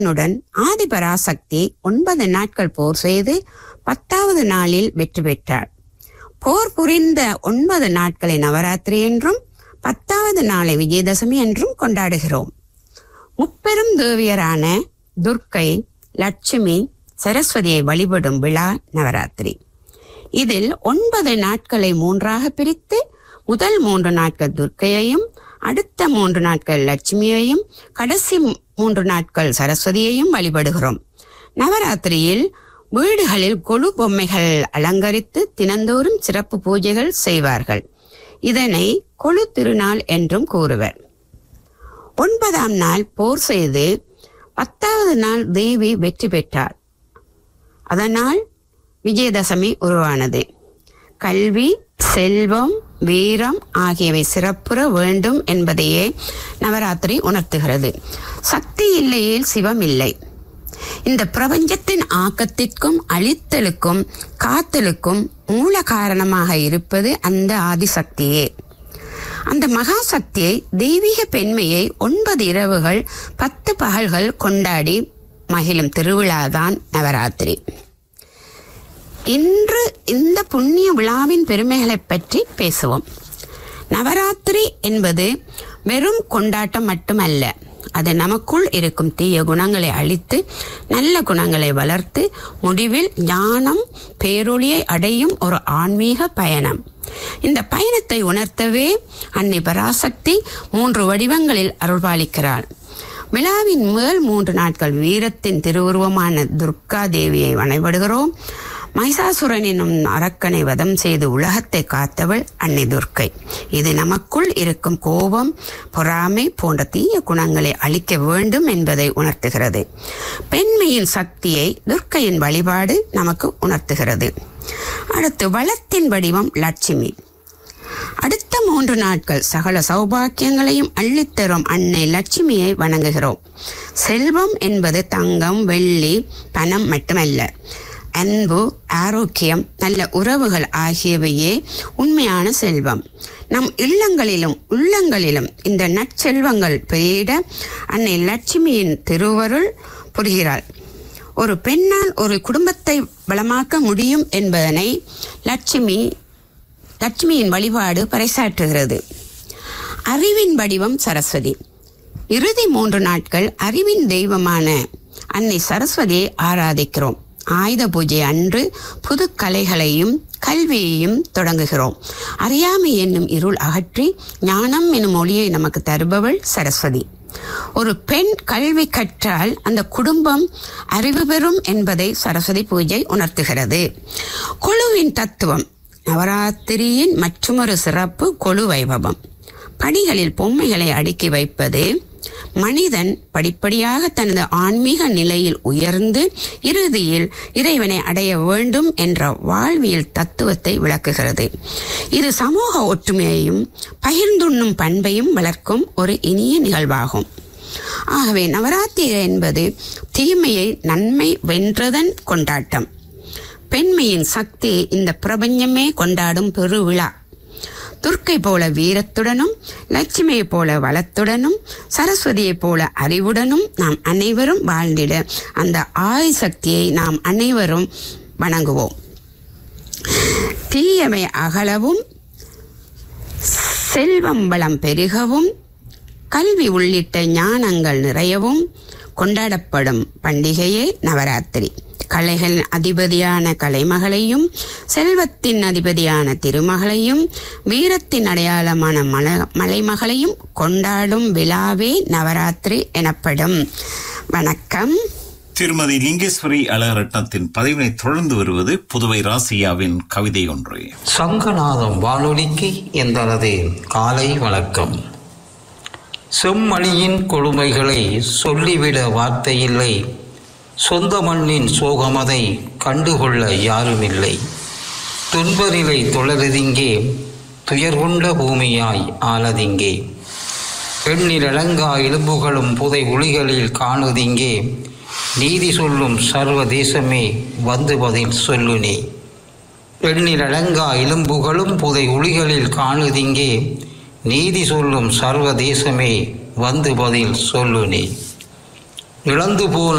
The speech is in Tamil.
னுடன் ஆதிபராசக்தி ஒன்பது நாட்கள் போர் செய்து பத்தாவது நாளில் வெற்றி பெற்றார் போர் புரிந்த ஒன்பது நாட்களை நவராத்திரி என்றும் பத்தாவது நாளை விஜயதசமி என்றும் கொண்டாடுகிறோம் முப்பெரும் தேவியரான துர்க்கை லட்சுமி சரஸ்வதியை வழிபடும் விழா நவராத்திரி இதில் ஒன்பது நாட்களை மூன்றாக பிரித்து முதல் மூன்று நாட்கள் துர்க்கையையும் அடுத்த மூன்று நாட்கள் லட்சுமியையும் கடைசி மூன்று நாட்கள் சரஸ்வதியையும் வழிபடுகிறோம் நவராத்திரியில் வீடுகளில் கொலு பொம்மைகள் அலங்கரித்து தினந்தோறும் சிறப்பு பூஜைகள் செய்வார்கள் இதனை கொழு திருநாள் என்றும் கூறுவர் ஒன்பதாம் நாள் போர் செய்து பத்தாவது நாள் தேவி வெற்றி பெற்றார் அதனால் விஜயதசமி உருவானது கல்வி செல்வம் வீரம் ஆகியவை சிறப்புற வேண்டும் என்பதையே நவராத்திரி உணர்த்துகிறது சக்தி இல்லையேல் சிவம் இல்லை இந்த பிரபஞ்சத்தின் ஆக்கத்திற்கும் அழித்தலுக்கும் காத்தலுக்கும் மூல காரணமாக இருப்பது அந்த ஆதிசக்தியே அந்த மகாசக்தியை தெய்வீக பெண்மையை ஒன்பது இரவுகள் பத்து பகல்கள் கொண்டாடி மகிழும் திருவிழாதான் நவராத்திரி இன்று இந்த புண்ணிய விழாவின் பெருமைகளை பற்றி பேசுவோம் நவராத்திரி என்பது வெறும் கொண்டாட்டம் மட்டுமல்ல அது நமக்குள் இருக்கும் தீய குணங்களை அழித்து நல்ல குணங்களை வளர்த்து முடிவில் ஞானம் பேரொளியை அடையும் ஒரு ஆன்மீக பயணம் இந்த பயணத்தை உணர்த்தவே அன்னை பராசக்தி மூன்று வடிவங்களில் அருள்பாலிக்கிறாள் விழாவின் முதல் மூன்று நாட்கள் வீரத்தின் திருவுருவமான துர்கா தேவியை வழிபடுகிறோம் மைசாசுரன் என்னும் அரக்கனை வதம் செய்து உலகத்தை காத்தவள் அன்னை துர்க்கை இது நமக்குள் இருக்கும் கோபம் பொறாமை போன்ற தீய குணங்களை அழிக்க வேண்டும் என்பதை உணர்த்துகிறது பெண்மையின் சக்தியை துர்க்கையின் வழிபாடு நமக்கு உணர்த்துகிறது அடுத்து வளத்தின் வடிவம் லட்சுமி அடுத்த மூன்று நாட்கள் சகல சௌபாக்கியங்களையும் அள்ளித்தரும் அன்னை லட்சுமியை வணங்குகிறோம் செல்வம் என்பது தங்கம் வெள்ளி பணம் மட்டுமல்ல அன்பு ஆரோக்கியம் நல்ல உறவுகள் ஆகியவையே உண்மையான செல்வம் நம் இல்லங்களிலும் உள்ளங்களிலும் இந்த நற்செல்வங்கள் பெயரிட அன்னை லட்சுமியின் திருவருள் புரிகிறாள் ஒரு பெண்ணால் ஒரு குடும்பத்தை வளமாக்க முடியும் என்பதனை லட்சுமி லட்சுமியின் வழிபாடு பறைசாற்றுகிறது அறிவின் வடிவம் சரஸ்வதி இறுதி மூன்று நாட்கள் அறிவின் தெய்வமான அன்னை சரஸ்வதியை ஆராதிக்கிறோம் ஆயுத பூஜை அன்று புது கலைகளையும் கல்வியையும் தொடங்குகிறோம் அறியாமை என்னும் இருள் அகற்றி ஞானம் என்னும் ஒளியை நமக்கு தருபவள் சரஸ்வதி ஒரு பெண் கல்வி கற்றால் அந்த குடும்பம் அறிவு பெறும் என்பதை சரஸ்வதி பூஜை உணர்த்துகிறது குழுவின் தத்துவம் நவராத்திரியின் மற்றொரு சிறப்பு கொழு வைபவம் படிகளில் பொம்மைகளை அடுக்கி வைப்பது மனிதன் படிப்படியாக தனது ஆன்மீக நிலையில் உயர்ந்து இறுதியில் இறைவனை அடைய வேண்டும் என்ற வாழ்வியல் தத்துவத்தை விளக்குகிறது இது சமூக ஒற்றுமையையும் பகிர்ந்துண்ணும் பண்பையும் வளர்க்கும் ஒரு இனிய நிகழ்வாகும் ஆகவே நவராத்திரி என்பது தீமையை நன்மை வென்றதன் கொண்டாட்டம் பெண்மையின் சக்தி இந்த பிரபஞ்சமே கொண்டாடும் பெருவிழா துர்க்கை போல வீரத்துடனும் லட்சுமியை போல வளத்துடனும் சரஸ்வதியை போல அறிவுடனும் நாம் அனைவரும் வாழ்ந்திட அந்த ஆய் சக்தியை நாம் அனைவரும் வணங்குவோம் தீயவை அகலவும் செல்வம் வளம் பெருகவும் கல்வி உள்ளிட்ட ஞானங்கள் நிறையவும் கொண்டாடப்படும் பண்டிகையே நவராத்திரி கலைகளின் அதிபதியான கலைமகளையும் செல்வத்தின் அதிபதியான திருமகளையும் வீரத்தின் அடையாளமான மல மலைமகளையும் கொண்டாடும் விழாவே நவராத்திரி எனப்படும் வணக்கம் திருமதி லிங்கேஸ்வரி அழகரட்னத்தின் பதிவினை தொடர்ந்து வருவது புதுவை ராசியாவின் கவிதை ஒன்று சங்கநாதம் வானொலிக்கு எந்தனது காலை வணக்கம் செம்மணியின் கொடுமைகளை சொல்லிவிட வார்த்தையில்லை சொந்த மண்ணின் சோகமதை கண்டுகொள்ள யாருமில்லை துன்பநிலை தொடருதிங்கே துயர் கொண்ட பூமியாய் ஆனதிங்கே பெண்ணிலங்கா எலும்புகளும் புதை ஒளிகளில் காணுதிங்கே நீதி சொல்லும் சர்வதேசமே வந்து பதில் சொல்லு நீ பெண்ணிலங்கா எலும்புகளும் புதை ஒளிகளில் காணுதிங்கே நீதி சொல்லும் சர்வதேசமே வந்து பதில் சொல்லு நீ இழந்து போன